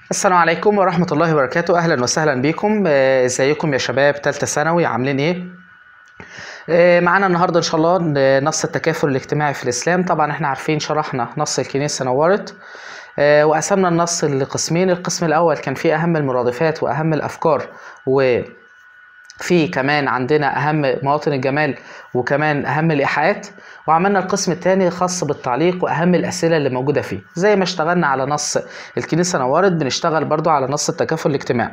السلام عليكم ورحمة الله وبركاته أهلا وسهلا بكم آه، ازيكم يا شباب تالتة ثانوي عاملين ايه؟ آه، معانا النهارده ان شاء الله ن- نص التكافل الاجتماعي في الاسلام طبعا احنا عارفين شرحنا نص الكنيسة نورت آه، وقسمنا النص لقسمين القسم الاول كان فيه اهم المرادفات واهم الافكار و في كمان عندنا اهم مواطن الجمال وكمان اهم الايحاءات وعملنا القسم الثاني خاص بالتعليق واهم الاسئله اللي موجوده فيه زي ما اشتغلنا على نص الكنيسه نورت بنشتغل برضو على نص التكافل الاجتماعي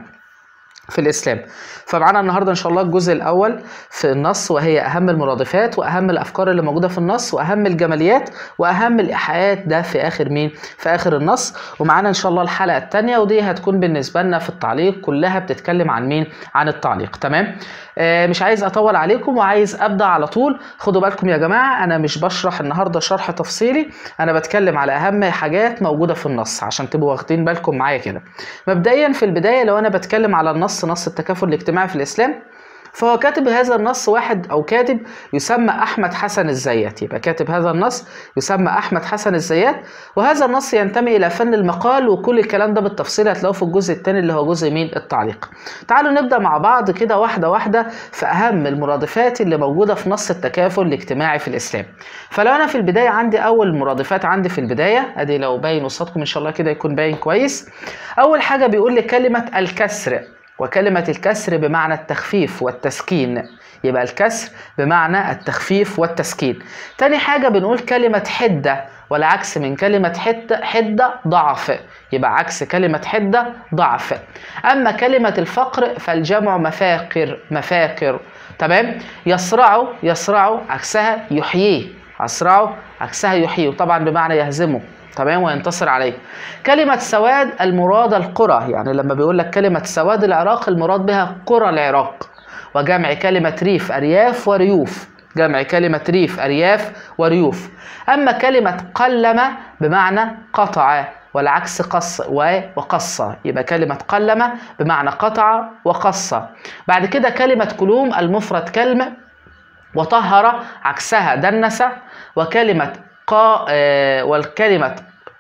في الاسلام فمعانا النهارده ان شاء الله الجزء الاول في النص وهي اهم المرادفات واهم الافكار اللي موجوده في النص واهم الجماليات واهم الايحاءات ده في اخر مين في اخر النص ومعانا ان شاء الله الحلقه الثانيه ودي هتكون بالنسبه لنا في التعليق كلها بتتكلم عن مين عن التعليق تمام آه مش عايز اطول عليكم وعايز ابدا على طول خدوا بالكم يا جماعه انا مش بشرح النهارده شرح تفصيلي انا بتكلم على اهم حاجات موجوده في النص عشان تبقوا واخدين بالكم معايا كده مبدئيا في البدايه لو انا بتكلم على النص نص التكافل الاجتماعي في الاسلام فهو كاتب هذا النص واحد او كاتب يسمى احمد حسن الزيات يبقى كاتب هذا النص يسمى احمد حسن الزيات وهذا النص ينتمي الى فن المقال وكل الكلام ده بالتفصيل هتلاقوه في الجزء الثاني اللي هو جزء مين التعليق تعالوا نبدا مع بعض كده واحده واحده في اهم المرادفات اللي موجوده في نص التكافل الاجتماعي في الاسلام فلو انا في البدايه عندي اول مرادفات عندي في البدايه ادي لو باين قصادكم ان شاء الله كده يكون باين كويس اول حاجه بيقول لي كلمه الكسر وكلمة الكسر بمعنى التخفيف والتسكين يبقى الكسر بمعنى التخفيف والتسكين تاني حاجة بنقول كلمة حدة والعكس من كلمة حدة, حدة ضعف يبقى عكس كلمة حدة ضعف أما كلمة الفقر فالجمع مفاقر مفاقر تمام يصرع يصرع عكسها يحييه يصرع عكسها يحييه طبعا بمعنى يهزمه تمام وينتصر عليه كلمة سواد المراد القرى يعني لما بيقول لك كلمة سواد العراق المراد بها قرى العراق وجمع كلمة ريف أرياف وريوف جمع كلمة ريف أرياف وريوف أما كلمة قلم بمعنى قطع والعكس قص و- وقص يبقى كلمة قلم بمعنى قطع وقص بعد كده كلمة كلوم المفرد كلمة وطهر عكسها دنس وكلمة قا آه، والكلمة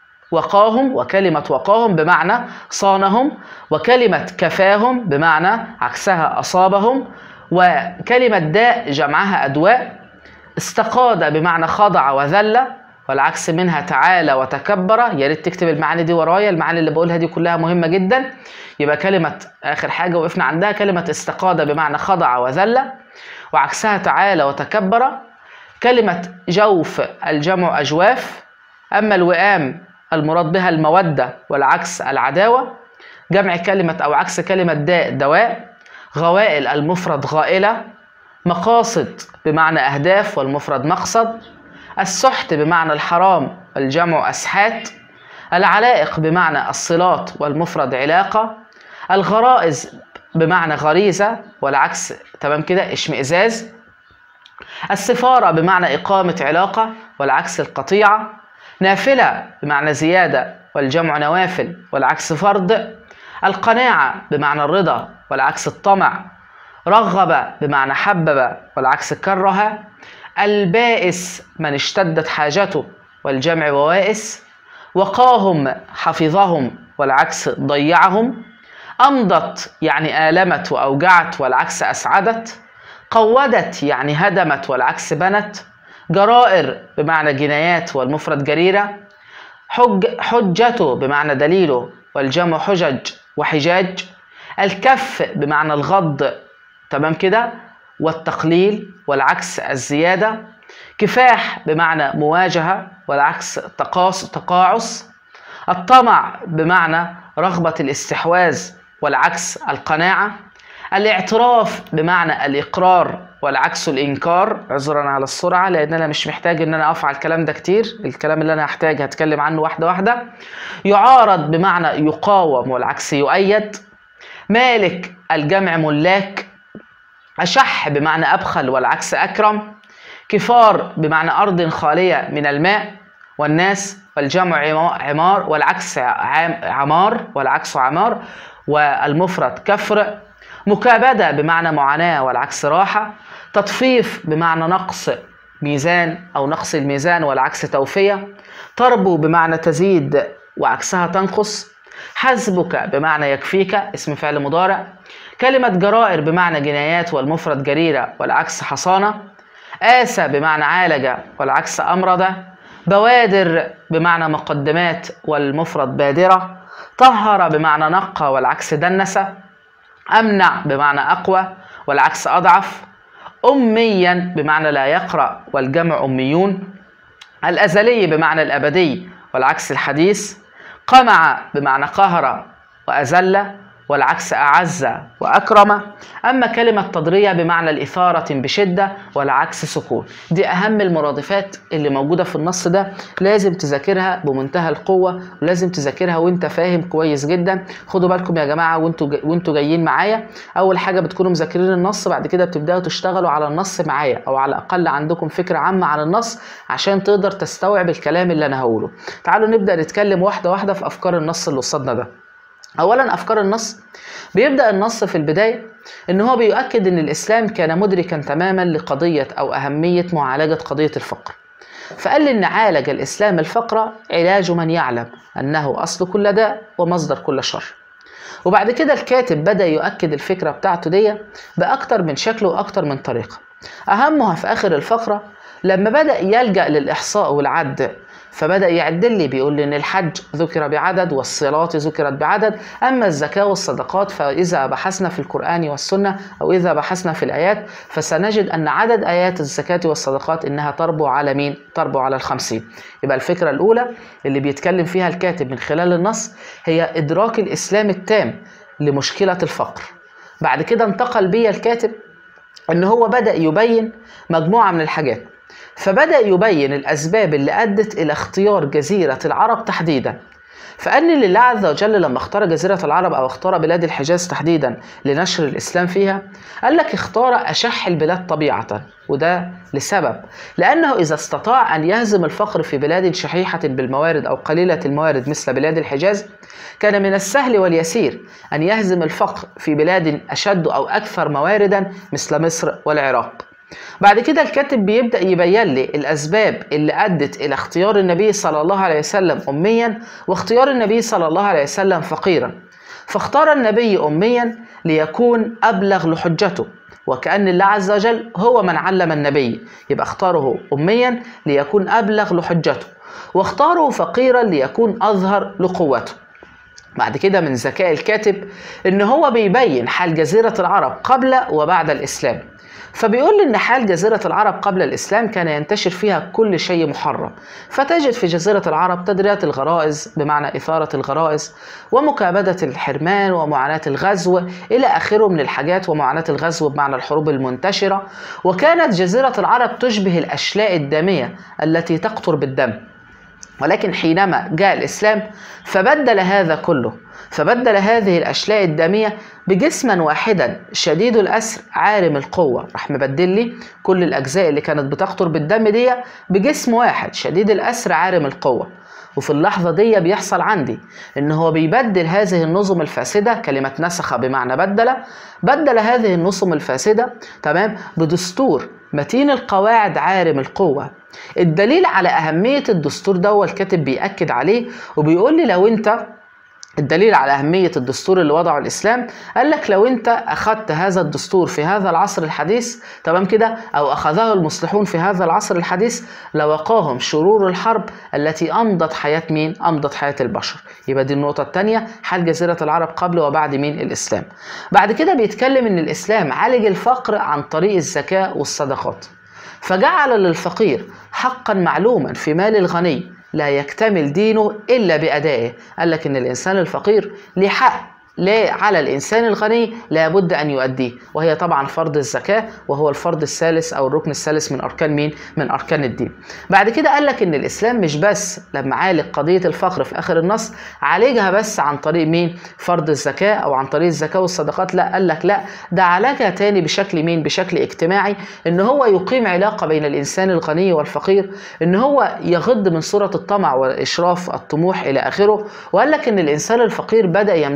وقاهم وكلمة وقاهم بمعنى صانهم وكلمة كفاهم بمعنى عكسها أصابهم وكلمة داء جمعها أدواء استقاد بمعنى خضع وذل والعكس منها تعالى وتكبر يا ريت تكتب المعاني دي ورايا المعاني اللي بقولها دي كلها مهمة جدا يبقى كلمة آخر حاجة وقفنا عندها كلمة استقاد بمعنى خضع وذل وعكسها تعالى وتكبر كلمة جوف الجمع أجواف أما الوئام المراد بها المودة والعكس العداوة جمع كلمة أو عكس كلمة داء دواء غوائل المفرد غائلة مقاصد بمعنى أهداف والمفرد مقصد السحت بمعنى الحرام والجمع أسحات العلائق بمعنى الصلات والمفرد علاقة الغرائز بمعنى غريزة والعكس تمام كده اشمئزاز السفارة بمعنى إقامة علاقة والعكس القطيعة نافلة بمعنى زيادة والجمع نوافل والعكس فرض القناعة بمعنى الرضا والعكس الطمع رغب بمعنى حبب والعكس كره البائس من اشتدت حاجته والجمع ووائس وقاهم حفظهم والعكس ضيعهم أمضت يعني آلمت وأوجعت والعكس أسعدت قودت يعني هدمت والعكس بنت جرائر بمعنى جنايات والمفرد جريرة حج حجته بمعنى دليله والجمع حجج وحجاج الكف بمعنى الغض تمام كده والتقليل والعكس الزيادة كفاح بمعنى مواجهة والعكس تقاص تقاعس الطمع بمعنى رغبة الاستحواذ والعكس القناعة الاعتراف بمعنى الإقرار والعكس الإنكار عذرا على السرعة لأن أنا مش محتاج إن أنا أقف على الكلام ده كتير الكلام اللي أنا هحتاج هتكلم عنه واحدة واحدة يعارض بمعنى يقاوم والعكس يؤيد مالك الجمع ملاك أشح بمعنى أبخل والعكس أكرم كفار بمعنى أرض خالية من الماء والناس والجمع عما- عمار والعكس عام- عمار والعكس عمار والمفرد كفر مكابدة بمعنى معاناة والعكس راحة تطفيف بمعنى نقص ميزان أو نقص الميزان والعكس توفية تربو بمعنى تزيد وعكسها تنقص حسبك بمعنى يكفيك اسم فعل مضارع كلمة جرائر بمعنى جنايات والمفرد جريرة والعكس حصانة آسى بمعنى عالج والعكس أمرض بوادر بمعنى مقدمات والمفرد بادرة طهر بمعنى نقى والعكس دنس أمنع بمعنى أقوى والعكس أضعف أميا بمعنى لا يقرأ والجمع أميون الأزلي بمعنى الأبدي والعكس الحديث قمع بمعنى قهر وأذل والعكس أعز وأكرم أما كلمة تضرية بمعنى الإثارة بشدة والعكس سكون دي أهم المرادفات اللي موجودة في النص ده لازم تذاكرها بمنتهى القوة ولازم تذاكرها وانت فاهم كويس جدا خدوا بالكم يا جماعة وانتوا جا- وانتوا جايين معايا أول حاجة بتكونوا مذاكرين النص بعد كده بتبدأوا تشتغلوا على النص معايا أو على الأقل عندكم فكرة عامة عن النص عشان تقدر تستوعب الكلام اللي أنا هقوله تعالوا نبدأ نتكلم واحدة واحدة في أفكار النص اللي قصادنا ده اولا افكار النص بيبدا النص في البدايه ان هو بيؤكد ان الاسلام كان مدركا تماما لقضيه او اهميه معالجه قضيه الفقر فقال ان عالج الاسلام الفقر علاج من يعلم انه اصل كل داء ومصدر كل شر وبعد كده الكاتب بدا يؤكد الفكره بتاعته دي باكتر من شكل واكتر من طريقه اهمها في اخر الفقره لما بدا يلجا للاحصاء والعد فبدا يعدل لي بيقول لي ان الحج ذكر بعدد والصلاه ذكرت بعدد اما الزكاه والصدقات فاذا بحثنا في القران والسنه او اذا بحثنا في الايات فسنجد ان عدد ايات الزكاه والصدقات انها تربو على مين تربو على الخمسين يبقى الفكره الاولى اللي بيتكلم فيها الكاتب من خلال النص هي ادراك الاسلام التام لمشكله الفقر بعد كده انتقل بيا الكاتب ان هو بدا يبين مجموعه من الحاجات فبدا يبين الاسباب اللي ادت الى اختيار جزيره العرب تحديدا فان لله عز وجل لما اختار جزيره العرب او اختار بلاد الحجاز تحديدا لنشر الاسلام فيها قال لك اختار اشح البلاد طبيعه وده لسبب لانه اذا استطاع ان يهزم الفقر في بلاد شحيحه بالموارد او قليله الموارد مثل بلاد الحجاز كان من السهل واليسير ان يهزم الفقر في بلاد اشد او اكثر مواردا مثل مصر والعراق بعد كده الكاتب بيبدأ يبين لي الأسباب اللي أدت إلى اختيار النبي صلى الله عليه وسلم أميا واختيار النبي صلى الله عليه وسلم فقيرا فاختار النبي أميا ليكون أبلغ لحجته وكأن الله عز وجل هو من علم النبي يبقى اختاره أميا ليكون أبلغ لحجته واختاره فقيرا ليكون أظهر لقوته بعد كده من ذكاء الكاتب ان هو بيبين حال جزيرة العرب قبل وبعد الاسلام فبيقول ان حال جزيرة العرب قبل الاسلام كان ينتشر فيها كل شيء محرم فتجد في جزيرة العرب تدريات الغرائز بمعنى اثارة الغرائز ومكابدة الحرمان ومعاناة الغزو الى اخره من الحاجات ومعاناة الغزو بمعنى الحروب المنتشرة وكانت جزيرة العرب تشبه الاشلاء الدامية التي تقطر بالدم ولكن حينما جاء الإسلام فبدل هذا كله فبدل هذه الأشلاء الدامية بجسما واحدا شديد الأسر عارم القوة راح مبدل لي كل الأجزاء اللي كانت بتخطر بالدم دي بجسم واحد شديد الأسر عارم القوة وفي اللحظة دي بيحصل عندي إن هو بيبدل هذه النظم الفاسدة كلمة نسخ بمعنى بدل بدل هذه النظم الفاسدة تمام بدستور متين القواعد عارم القوة الدليل على أهمية الدستور ده هو الكاتب بيأكد عليه وبيقول لي لو أنت الدليل على أهمية الدستور اللي وضعه الإسلام قال لك لو أنت أخذت هذا الدستور في هذا العصر الحديث تمام كده أو أخذه المصلحون في هذا العصر الحديث لوقاهم شرور الحرب التي أمضت حياة مين؟ أمضت حياة البشر يبقى دي النقطة الثانية حال جزيرة العرب قبل وبعد مين؟ الإسلام بعد كده بيتكلم إن الإسلام عالج الفقر عن طريق الزكاة والصدقات فجعل للفقير حقا معلوما في مال الغني لا يكتمل دينه إلا بأدائه قال لك إن الإنسان الفقير ليه حق لا على الإنسان الغني لابد أن يؤديه وهي طبعا فرض الزكاة وهو الفرض الثالث أو الركن الثالث من أركان مين؟ من أركان الدين بعد كده قال لك إن الإسلام مش بس لما عالج قضية الفقر في آخر النص عالجها بس عن طريق مين؟ فرض الزكاة أو عن طريق الزكاة والصدقات لا قال لك لا ده عالجها تاني بشكل مين؟ بشكل اجتماعي إن هو يقيم علاقة بين الإنسان الغني والفقير إن هو يغض من صورة الطمع والإشراف الطموح إلى آخره وقال لك إن الإنسان الفقير بدأ يمدحه بمين؟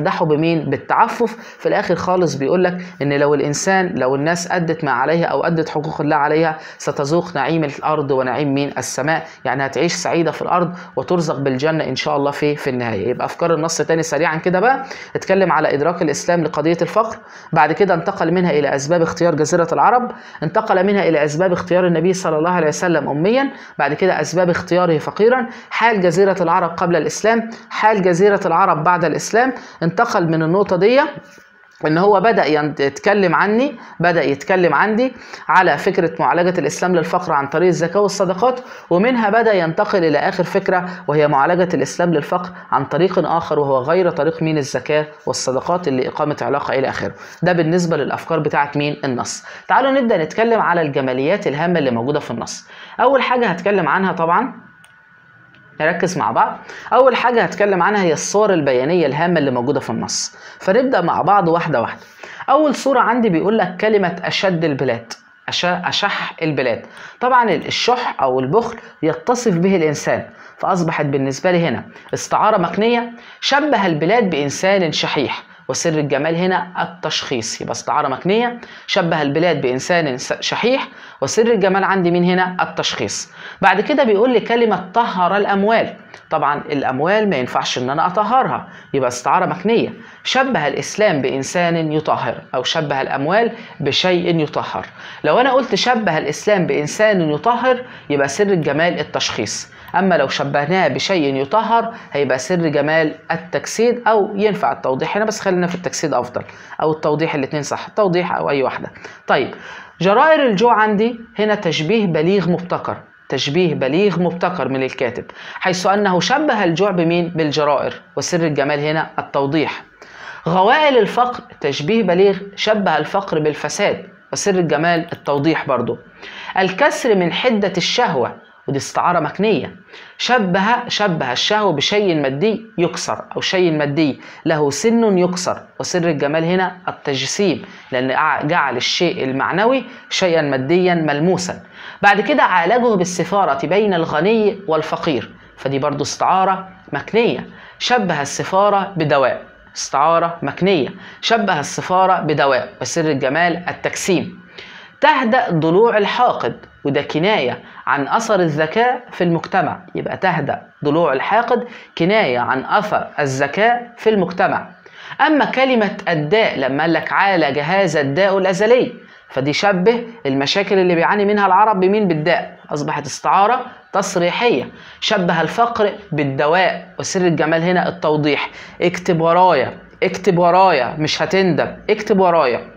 بمين بالتعفف في الاخر خالص بيقول لك ان لو الانسان لو الناس ادت ما عليها او ادت حقوق الله عليها ستذوق نعيم الارض ونعيم مين السماء يعني هتعيش سعيده في الارض وترزق بالجنه ان شاء الله في في النهايه يبقى افكار النص تاني سريعا كده بقى اتكلم على ادراك الاسلام لقضيه الفقر بعد كده انتقل منها الى اسباب اختيار جزيره العرب انتقل منها الى اسباب اختيار النبي صلى الله عليه وسلم اميا بعد كده اسباب اختياره فقيرا حال جزيره العرب قبل الاسلام حال جزيره العرب بعد الاسلام انتقل من النقطه دي ان هو بدا يتكلم عني بدا يتكلم عندي على فكره معالجه الاسلام للفقر عن طريق الزكاه والصدقات ومنها بدا ينتقل الى اخر فكره وهي معالجه الاسلام للفقر عن طريق اخر وهو غير طريق مين الزكاه والصدقات اللي اقامه علاقه الى اخره ده بالنسبه للافكار بتاعه مين النص تعالوا نبدا نتكلم على الجماليات الهامه اللي موجوده في النص اول حاجه هتكلم عنها طبعا نركز مع بعض اول حاجه هتكلم عنها هي الصور البيانيه الهامه اللي موجوده في النص فنبدا مع بعض واحده واحده اول صوره عندي بيقول لك كلمه اشد البلاد أشح البلاد طبعا الشح أو البخل يتصف به الإنسان فأصبحت بالنسبة لي هنا استعارة مكنية شبه البلاد بإنسان شحيح وسر الجمال هنا التشخيص يبقى استعارة مكنية شبه البلاد بإنسان شحيح وسر الجمال عندي مين هنا التشخيص بعد كده بيقول لي كلمة طهر الأموال طبعا الأموال ما ينفعش إن أنا أطهرها يبقى استعارة مكنية شبه الإسلام بإنسان يطهر أو شبه الأموال بشيء يطهر لو أنا قلت شبه الإسلام بإنسان يطهر يبقى سر الجمال التشخيص أما لو شبهناها بشيء يطهر هيبقى سر جمال التجسيد أو ينفع التوضيح هنا بس خلينا في التجسيد أفضل أو التوضيح الاتنين صح التوضيح أو أي واحدة طيب جرائر الجوع عندي هنا تشبيه بليغ مبتكر تشبيه بليغ مبتكر من الكاتب حيث أنه شبه الجوع بمين؟ بالجرائر وسر الجمال هنا التوضيح غوائل الفقر تشبيه بليغ شبه الفقر بالفساد وسر الجمال التوضيح برضو الكسر من حدة الشهوة ودي استعارة مكنية شبه شبه الشهوة بشيء مادي يكسر أو شيء مادي له سن يكسر وسر الجمال هنا التجسيم لأن جعل الشيء المعنوي شيئا ماديا ملموسا بعد كده عالجه بالسفارة بين الغني والفقير فدي برضو استعارة مكنية شبه السفارة بدواء استعارة مكنية شبه السفارة بدواء وسر الجمال التجسيم تهدأ ضلوع الحاقد وده كناية عن أثر الذكاء في المجتمع يبقى تهدأ ضلوع الحاقد كناية عن أثر الذكاء في المجتمع أما كلمة الداء لما قال لك عالج هذا الداء الأزلي فدي شبه المشاكل اللي بيعاني منها العرب بمين بالداء أصبحت استعارة تصريحية شبه الفقر بالدواء وسر الجمال هنا التوضيح اكتب ورايا اكتب ورايا مش هتندم اكتب ورايا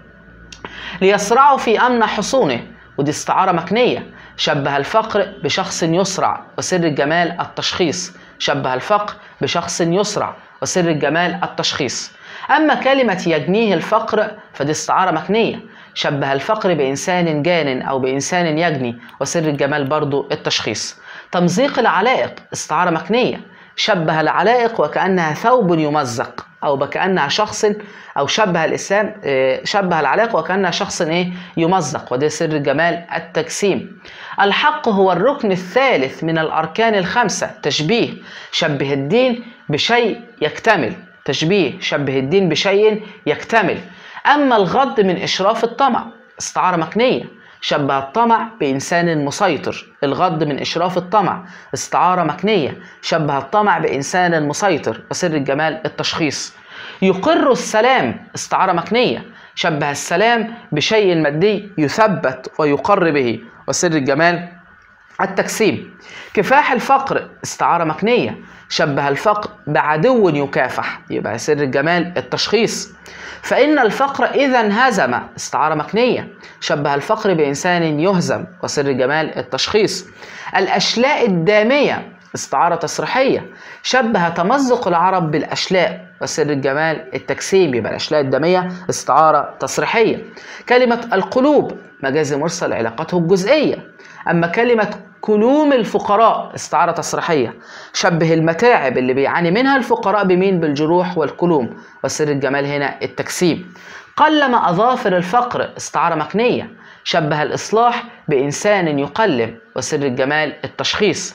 ليسرعوا في أمن حصونه ودي استعارة مكنية شبه الفقر بشخص يسرع وسر الجمال التشخيص شبه الفقر بشخص يسرع وسر الجمال التشخيص أما كلمة يجنيه الفقر فدي استعارة مكنية شبه الفقر بإنسان جان أو بإنسان يجني وسر الجمال برضو التشخيص تمزيق العلائق استعارة مكنية شبه العلائق وكأنها ثوب يمزق أو بكأنها شخص أو شبه الإسلام شبه العلائق وكأنها شخص إيه يمزق وده سر جمال التجسيم الحق هو الركن الثالث من الأركان الخمسة تشبيه شبه الدين بشيء يكتمل تشبيه شبه الدين بشيء يكتمل أما الغض من إشراف الطمع استعارة مكنية شبه الطمع بإنسان مسيطر الغض من إشراف الطمع استعارة مكنية شبه الطمع بإنسان مسيطر وسر الجمال التشخيص يقر السلام استعارة مكنية شبه السلام بشيء مادي يثبت ويقر به وسر الجمال التجسيم كفاح الفقر استعارة مكنية شبه الفقر بعدو يكافح يبقى سر الجمال التشخيص فإن الفقر إذا انهزم استعارة مكنية شبه الفقر بإنسان يهزم وسر الجمال التشخيص الأشلاء الدامية استعارة تصريحية شبه تمزق العرب بالأشلاء وسر الجمال التجسيم يبقى الأشلاء الدامية استعارة تصريحية كلمة القلوب مجاز مرسل علاقته الجزئية أما كلمة كلوم الفقراء استعارة تصريحية شبه المتاعب اللي بيعاني منها الفقراء بمين بالجروح والكلوم وسر الجمال هنا التجسيم قلم أظافر الفقر استعارة مكنية شبه الإصلاح بإنسان يقلم وسر الجمال التشخيص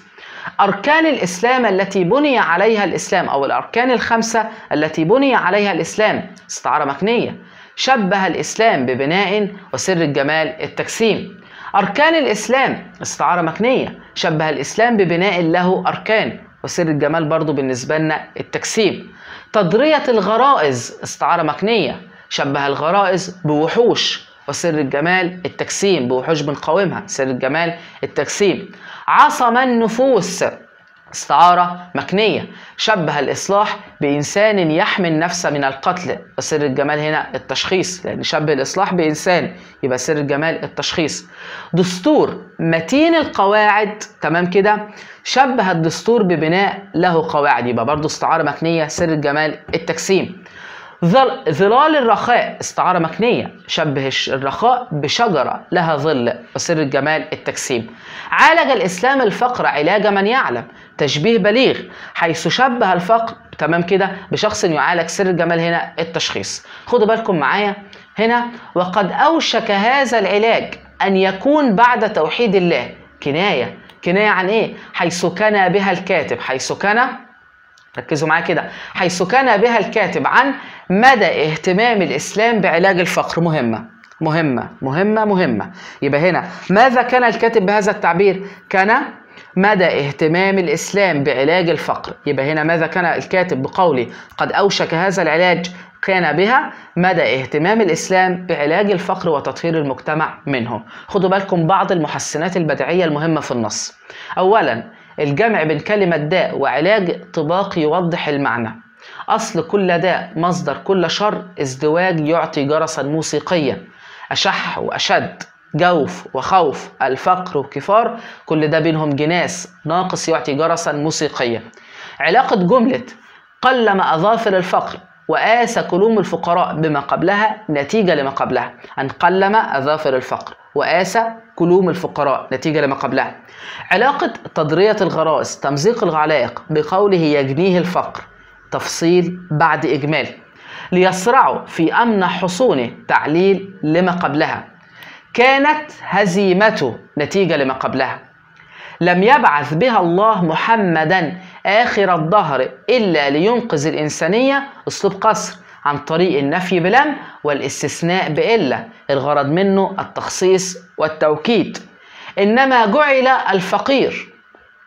أركان الإسلام التي بني عليها الإسلام أو الأركان الخمسة التي بني عليها الإسلام استعارة مكنية شبه الإسلام ببناء وسر الجمال التجسيم أركان الإسلام استعارة مكنية شبه الإسلام ببناء له أركان وسر الجمال برضو بالنسبة لنا التجسيم تضرية الغرائز استعارة مكنية شبه الغرائز بوحوش وسر الجمال التجسيم بوحوش بنقاومها سر الجمال التجسيم عصم النفوس استعارة مكنية شبه الإصلاح بإنسان يحمي النفس من القتل وسر الجمال هنا التشخيص لأن شبه الإصلاح بإنسان يبقى سر الجمال التشخيص دستور متين القواعد تمام كده شبه الدستور ببناء له قواعد يبقى برضه استعارة مكنية سر الجمال التجسيم ظل ظلال الرخاء استعارة مكنية شبه الش- الرخاء بشجرة لها ظل وسر الجمال التجسيم عالج الإسلام الفقر علاج من يعلم تشبيه بليغ حيث شبه الفقر تمام كده بشخص يعالج سر الجمال هنا التشخيص خدوا بالكم معايا هنا وقد أوشك هذا العلاج أن يكون بعد توحيد الله كناية كناية عن إيه؟ حيث كان بها الكاتب حيث كان ركزوا معايا كده حيث كان بها الكاتب عن مدى اهتمام الإسلام بعلاج الفقر مهمة مهمة مهمة مهمة يبقى هنا ماذا كان الكاتب بهذا التعبير كان مدى اهتمام الإسلام بعلاج الفقر يبقى هنا ماذا كان الكاتب بقوله قد أوشك هذا العلاج كان بها مدى اهتمام الإسلام بعلاج الفقر وتطهير المجتمع منه خدوا بالكم بعض المحسنات البديعية المهمة في النص أولا الجمع بين كلمة داء وعلاج طباق يوضح المعنى أصل كل داء مصدر كل شر ازدواج يعطي جرسا موسيقيا أشح وأشد جوف وخوف الفقر وكفار كل ده بينهم جناس ناقص يعطي جرسا موسيقيا علاقة جملة قلم أظافر الفقر وآس كلوم الفقراء بما قبلها نتيجة لما قبلها أن قلم أظافر الفقر وآس كلوم الفقراء نتيجة لما قبلها علاقة تضرية الغرائز تمزيق العلائق بقوله يجنيه الفقر تفصيل بعد إجمال ليسرعوا في أمن حصونه تعليل لما قبلها كانت هزيمته نتيجة لما قبلها لم يبعث بها الله محمدا آخر الدهر إلا لينقذ الإنسانية أسلوب قصر عن طريق النفي بلم والاستثناء بإلا الغرض منه التخصيص والتوكيد إنما جعل الفقير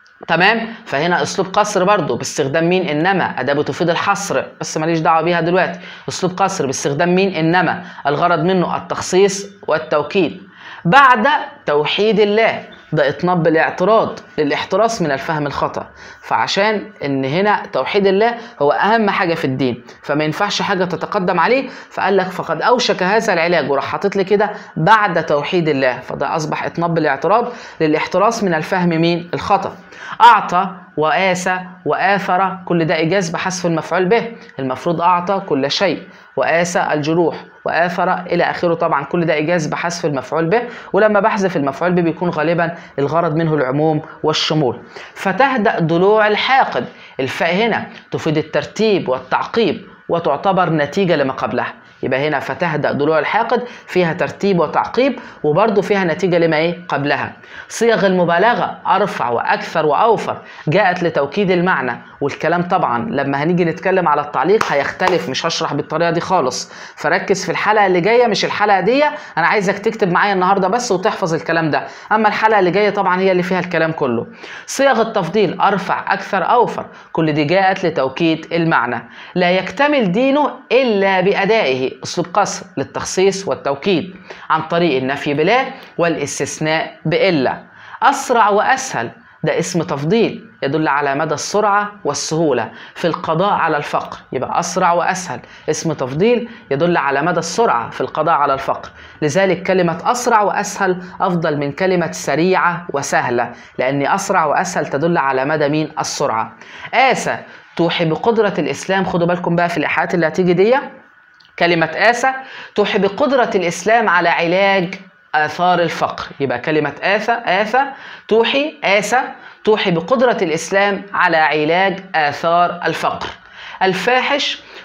تمام فهنا اسلوب قصر برضو باستخدام مين انما اداه تفيد الحصر بس ماليش دعوه بيها دلوقتي اسلوب قصر باستخدام مين انما الغرض منه التخصيص والتوكيد بعد توحيد الله ده اطناب بالاعتراض للاحتراس من الفهم الخطا فعشان ان هنا توحيد الله هو اهم حاجه في الدين فما ينفعش حاجه تتقدم عليه فقال لك فقد اوشك هذا العلاج وراح حاطط لي كده بعد توحيد الله فده اصبح اطناب بالاعتراض للاحتراس من الفهم مين الخطا اعطى وآسى وآثر كل ده إيجاز بحذف المفعول به المفروض أعطى كل شيء وآسى الجروح وآثر إلى آخره طبعا كل ده إيجاز بحذف المفعول به ولما بحذف المفعول به بيكون غالبا الغرض منه العموم والشمول فتهدأ ضلوع الحاقد الفاء هنا تفيد الترتيب والتعقيب وتعتبر نتيجة لما قبلها يبقى هنا فتهدأ ضلوع الحاقد فيها ترتيب وتعقيب وبرضه فيها نتيجة لما ايه قبلها صيغ المبالغة أرفع وأكثر وأوفر جاءت لتوكيد المعنى والكلام طبعا لما هنيجي نتكلم على التعليق هيختلف مش هشرح بالطريقة دي خالص فركز في الحلقة اللي جاية مش الحلقة دي أنا عايزك تكتب معايا النهاردة بس وتحفظ الكلام ده أما الحلقة اللي جاية طبعا هي اللي فيها الكلام كله صيغ التفضيل أرفع أكثر أوفر كل دي جاءت لتوكيد المعنى لا يكتمل دينه إلا بأدائه أسلوب قصر للتخصيص والتوكيد عن طريق النفي بلا والاستثناء بإلا أسرع وأسهل ده اسم تفضيل يدل على مدى السرعة والسهولة في القضاء على الفقر يبقى أسرع وأسهل اسم تفضيل يدل على مدى السرعة في القضاء على الفقر لذلك كلمة أسرع وأسهل أفضل من كلمة سريعة وسهلة لأن أسرع وأسهل تدل على مدى مين السرعة آسى توحي بقدرة الإسلام خدوا بالكم بقى في الإيحاءات اللي هتيجي دي كلمة آسى توحي بقدرة الإسلام على علاج آثار الفقر يبقى كلمة آثى آثى توحي آسى توحي بقدرة الإسلام على علاج آثار الفقر الفاحش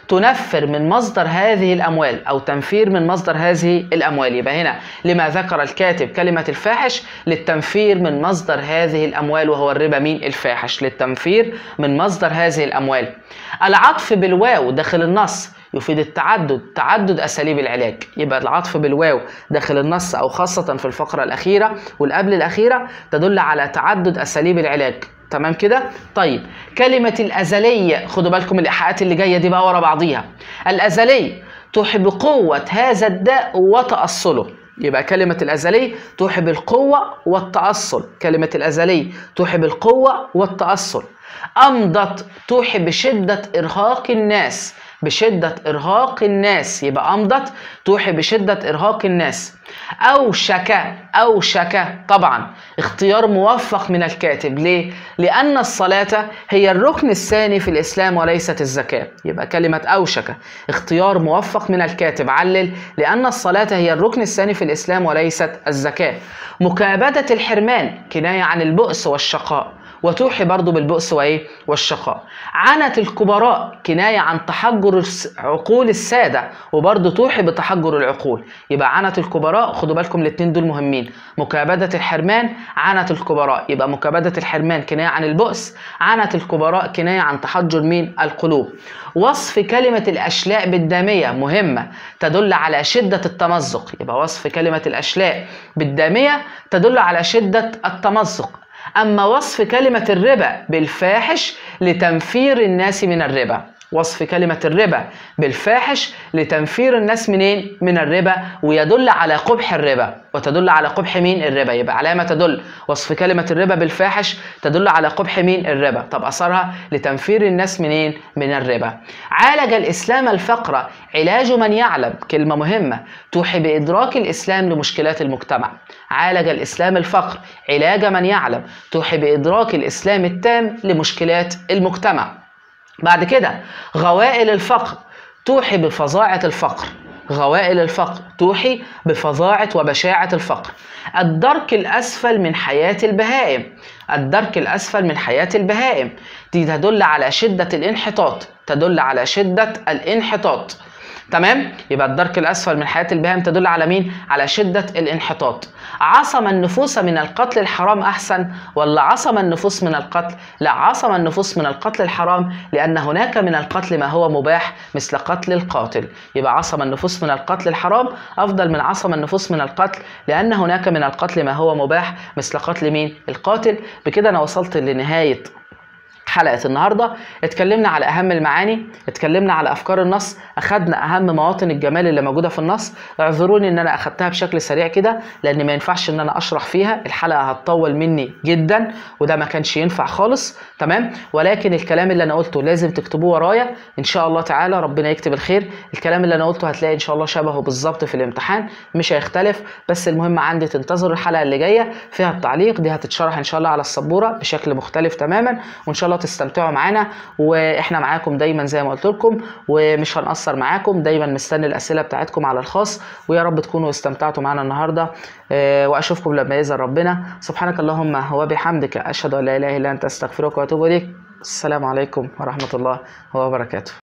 تنفر من مصدر هذه الاموال او تنفير من مصدر هذه الاموال يبقى هنا لما ذكر الكاتب كلمه الفاحش للتنفير من مصدر هذه الاموال وهو الربا مين الفاحش للتنفير من مصدر هذه الاموال العطف بالواو داخل النص يفيد التعدد تعدد اساليب العلاج يبقى العطف بالواو داخل النص او خاصه في الفقره الاخيره والقبل الاخيره تدل على تعدد اساليب العلاج تمام كده طيب كلمه الازليه خدوا بالكم الايحاءات اللي جايه دي بقى ورا بعضيها الازلي تحب قوه هذا الداء وتاصله يبقى كلمة الأزلي توحي بالقوة والتأصل كلمة الأزلي توحي بالقوة والتأصل أمضت توحي بشدة إرهاق الناس بشدة إرهاق الناس يبقى أمضت توحي بشدة إرهاق الناس أوشك أوشك طبعا اختيار موفق من الكاتب ليه؟ لأن الصلاة هي الركن الثاني في الإسلام وليست الزكاة يبقى كلمة أوشك اختيار موفق من الكاتب علل لأن الصلاة هي الركن الثاني في الإسلام وليست الزكاة مكابدة الحرمان كناية عن البؤس والشقاء وتوحي برضو بالبؤس وايه والشقاء عنت الكبراء كناية عن تحجر الس- عقول السادة وبرضو توحي بتحجر العقول يبقى عنت الكبراء خدوا بالكم الاتنين دول مهمين مكابدة الحرمان عنت الكبراء يبقى مكابدة الحرمان كناية عن البؤس عنت الكبراء كناية عن تحجر مين القلوب وصف كلمة الأشلاء بالدامية مهمة تدل على شدة التمزق يبقى وصف كلمة الأشلاء بالدامية تدل على شدة التمزق أما وصف كلمة الربا بالفاحش لتنفير الناس من الربا وصف كلمة الربا بالفاحش لتنفير الناس منين؟ من الربا ويدل على قبح الربا وتدل على قبح مين؟ الربا يبقى علامة تدل وصف كلمة الربا بالفاحش تدل على قبح مين؟ الربا طب أثرها لتنفير الناس منين؟ من الربا عالج الإسلام الفقر علاج من يعلم كلمة مهمة توحي بإدراك الإسلام لمشكلات المجتمع عالج الإسلام الفقر علاج من يعلم توحي بإدراك الإسلام التام لمشكلات المجتمع بعد كده غوائل الفقر توحي بفظاعة الفقر غوائل الفقر توحي بفظاعة وبشاعة الفقر الدرك الأسفل من حياة البهائم الدرك الأسفل من حياة البهائم دي تدل على شدة الانحطاط تدل على شدة الانحطاط تمام يبقى الدرك الاسفل من حياه البهائم تدل على مين على شده الانحطاط عصم النفوس من القتل الحرام احسن ولا عصم النفوس من القتل لا عصم النفوس من القتل الحرام لان هناك من القتل ما هو مباح مثل قتل القاتل يبقى عصم النفوس من القتل الحرام افضل من عصم النفوس من القتل لان هناك من القتل ما هو مباح مثل قتل مين القاتل بكده انا وصلت لنهايه حلقة النهاردة اتكلمنا على أهم المعاني اتكلمنا على أفكار النص أخدنا أهم مواطن الجمال اللي موجودة في النص اعذروني إن أنا أخدتها بشكل سريع كده لأن ما ينفعش إن أنا أشرح فيها الحلقة هتطول مني جدا وده ما كانش ينفع خالص تمام ولكن الكلام اللي أنا قلته لازم تكتبوه ورايا إن شاء الله تعالى ربنا يكتب الخير الكلام اللي أنا قلته هتلاقي إن شاء الله شبهه بالظبط في الامتحان مش هيختلف بس المهم عندي تنتظروا الحلقة اللي جاية فيها التعليق دي هتتشرح إن شاء الله على السبورة بشكل مختلف تماما وإن شاء الله تستمتعوا معانا واحنا معاكم دايما زي ما قلت لكم ومش هنقصر معاكم دايما مستني الاسئله بتاعتكم على الخاص ويا رب تكونوا استمتعتوا معانا النهارده آه، واشوفكم لما يزن ربنا سبحانك اللهم وبحمدك اشهد ان لا اله الا انت استغفرك واتوب اليك السلام عليكم ورحمه الله وبركاته